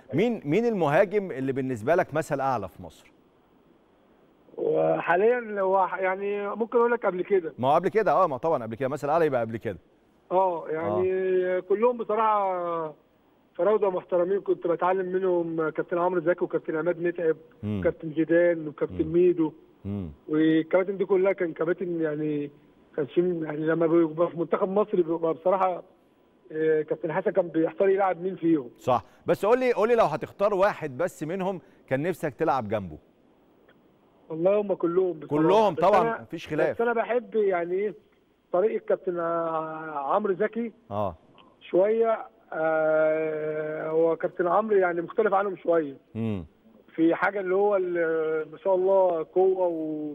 مين مين المهاجم اللي بالنسبه لك مثل اعلى في مصر وحاليا هو يعني ممكن اقول لك قبل كده ما هو قبل كده اه ما طبعا قبل كده مثل اعلى يبقى قبل كده اه يعني آه. كلهم بصراحه فراوده محترمين كنت بتعلم منهم كابتن عمرو زكي وكابتن عماد متعب وكابتن زيدان وكابتن ميدو والكباتن دي كلها كان كباتن يعني كان يعني لما بيبقى في منتخب مصر بيبقى بصراحه كابتن حسن كان بيحتار يلعب مين فيهم صح بس قول لي قول لي لو هتختار واحد بس منهم كان نفسك تلعب جنبه والله هم كلهم بصراحة. كلهم طبعا مفيش خلاف بس انا بحب يعني ايه طريقه كابتن عمرو زكي اه شويه آه هو كابتن عمرو يعني مختلف عنهم شويه امم في حاجه اللي هو ما شاء الله قوه و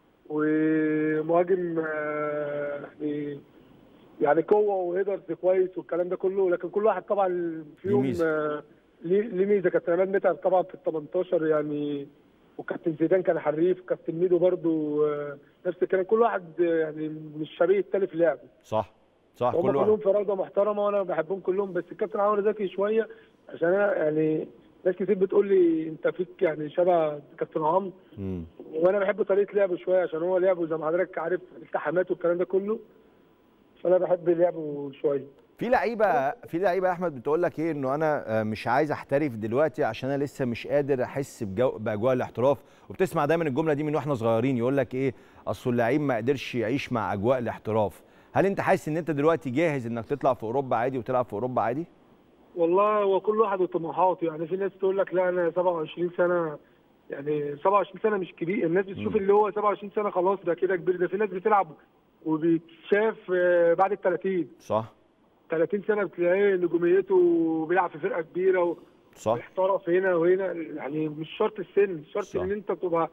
ومهاجم آه يعني يعني قوه وهيدرز كويس والكلام ده كله لكن كل واحد طبعا فيهم آه ليه ميزه كابتن عماد متعب طبعا في ال 18 يعني وكابتن زيدان كان حريف كابتن ميدو برضو آه نفس الكلام كل واحد يعني مش شبيه التاني في لعبه صح صح هم كل كلهم فراوده محترمه وانا بحبهم كلهم بس الكابتن عمرو زكي شويه عشان انا يعني ناس كتير بتقول لي انت فيك يعني شبه كابتن عمرو وانا بحب طريقه لعبه شويه عشان هو لعبه زي ما حضرتك عارف التحامات والكلام ده كله فانا بحب لعبه شويه في لعيبه في لعيبه يا احمد بتقول لك ايه انه انا مش عايز احترف دلوقتي عشان انا لسه مش قادر احس باجواء الاحتراف وبتسمع دايما الجمله دي من واحنا صغيرين يقول لك ايه اصل اللعيب ما قدرش يعيش مع اجواء الاحتراف هل انت حاسس ان انت دلوقتي جاهز انك تطلع في اوروبا عادي وتلعب في اوروبا عادي والله هو كل واحد وطموحاته يعني في ناس تقول لك لا انا 27 سنه يعني 27 سنه مش كبير الناس بتشوف اللي هو 27 سنه خلاص ده كده كبير ده في ناس بتلعب وبيتشاف بعد ال 30 صح 30 سنه بتلاقيه نجوميته بيلعب في فرقه كبيره و... صح واحترف هنا وهنا يعني مش شرط السن شرط صح. ان انت تبقى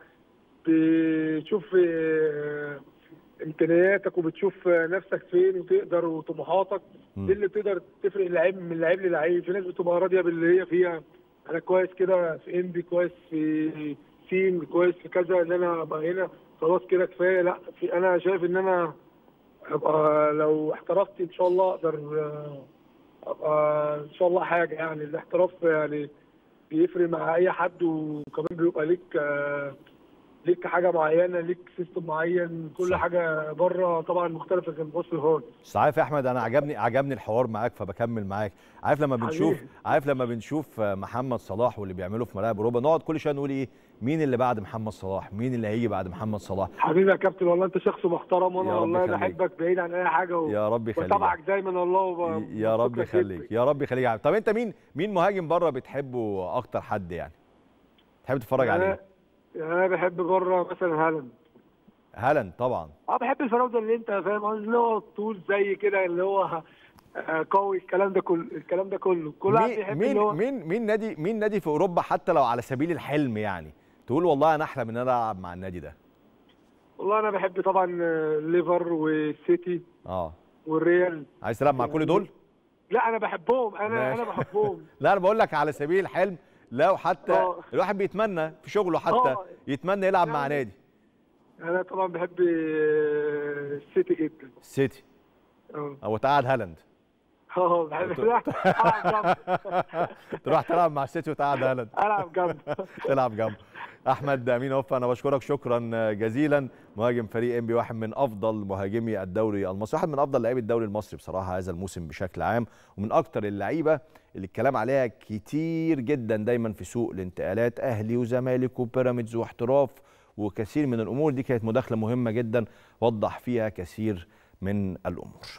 بتشوف امكانياتك وبتشوف نفسك فين وتقدر وطموحاتك دي اللي تقدر تفرق اللعيب من لعيب للعيب في ناس بتبقى راضيه باللي هي فيها انا كويس كده في انبي كويس في سين كويس في كذا ان انا ابقى هنا خلاص كده كفايه لا في انا شايف ان انا ابقى لو احترفت ان شاء الله اقدر ابقى ان شاء الله حاجه يعني الاحتراف يعني بيفرق مع اي حد وكمان بيبقى ليك ليك حاجه معينه ليك سيستم معين كل صح. حاجه بره طبعا مختلفه عن مصر خالص بس عارف يا احمد انا عجبني عجبني الحوار معاك فبكمل معاك عارف لما بنشوف حبيب. عارف لما بنشوف محمد صلاح واللي بيعمله في ملاعب اوروبا نقعد كل شويه نقول ايه مين اللي بعد محمد صلاح مين اللي هيجي بعد محمد صلاح حبيبي يا كابتن والله انت شخص محترم وانا والله بحبك بعيد عن اي حاجه و... يا رب يخليك وطبعك دايما والله وب... يا رب يخليك يا رب يخليك طب انت مين مين مهاجم بره بتحبه اكتر حد يعني تحب تتفرج عليه يعني انا بحب بره مثلا هالاند هالاند طبعا اه بحب الفراوده اللي انت فاهم اللي هو طول زي كده اللي هو قوي الكلام ده كله الكلام ده كله كل واحد بيحب مين اللي هو مين مين نادي مين نادي في اوروبا حتى لو على سبيل الحلم يعني تقول والله انا احلم ان انا العب مع النادي ده والله انا بحب طبعا ليفر والسيتي اه والريال عايز تلعب مع كل دول لا انا بحبهم انا ماشي. انا بحبهم لا انا بقول لك على سبيل الحلم لو حتى آه. الواحد بيتمنى في شغله حتى آه. يتمنى يلعب مع يعني نادي انا طبعا بحب السيتي جدا السيتي اه او تقعد هالاند اه بحب لا العب جنب تروح تلعب مع السيتي وتقعد هالاند العب جنب تلعب جنبه احمد امين اوفا انا بشكرك شكرا جزيلا مهاجم فريق ام بي واحد من افضل مهاجمي الدوري المصري واحد من افضل لاعبي الدوري المصري بصراحه هذا الموسم بشكل عام ومن اكتر اللعيبه اللي الكلام عليها كتير جدا دايما في سوق الانتقالات اهلي وزمالك وبيراميدز واحتراف وكثير من الامور دي كانت مداخله مهمه جدا وضح فيها كثير من الامور